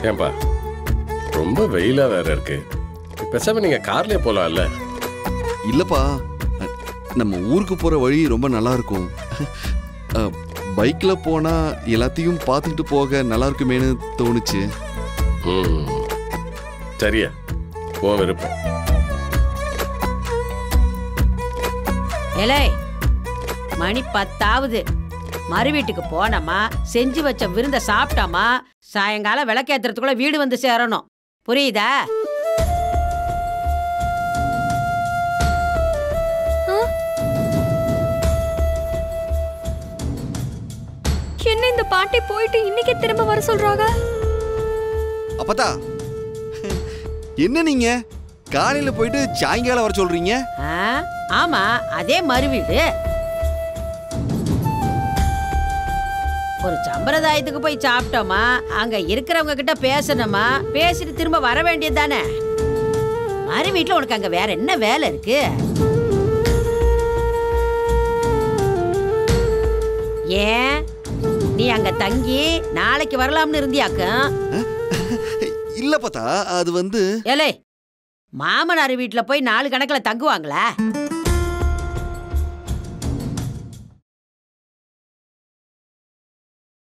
ஏன்பா ரொம்ப வெயிலா வேற இருக்கு பேசாம நீங்க கார்லயே போலாம்ல இல்லப்பா நம்ம ஊருக்கு போற வழி ரொம்ப நல்லா இருக்கும் பைக்ல போனா எல்லாத்தையும் பார்த்துட்டு போக நல்லா இருக்குமேனு தோணுச்சு ம் சரியா உன் விருப்பம் ஏலே மணி பத்தாவது மறு வீட்டுக்கு போனோமா செஞ்சு வச்ச விருந்த சாப்பிட்டோமா சாயங்காலம் விளக்கேத்துறதுக்குள்ள வீடு வந்து சேரணும் புரியுதா என்ன இந்த பாட்டி போயிட்டு இன்னைக்கு திரும்ப வர சொல்றாங்க அப்பதா என்ன நீங்க காலையில போயிட்டு சாயங்காலம் வர சொல்றீங்க ஆ, ஆமா அதே மறு வீடு ஒரு சம்பிரதாயத்துக்கு போய் சாப்பிட்டோமா அங்க இருக்கிறவங்க கிட்ட பேசணுமா பேசிட்டு திரும்ப வர வேண்டியது தானே மறு வீட்டுல உனக்கு அங்க வேற என்ன வேலை இருக்கு ஏன் நீ அங்க தங்கி நாளைக்கு வரலாம்னு இருந்தியாக்கும் இல்ல பார்த்தா அது வந்து ஏலே மாமனார் வீட்டுல போய் நாலு கணக்குல தங்குவாங்களா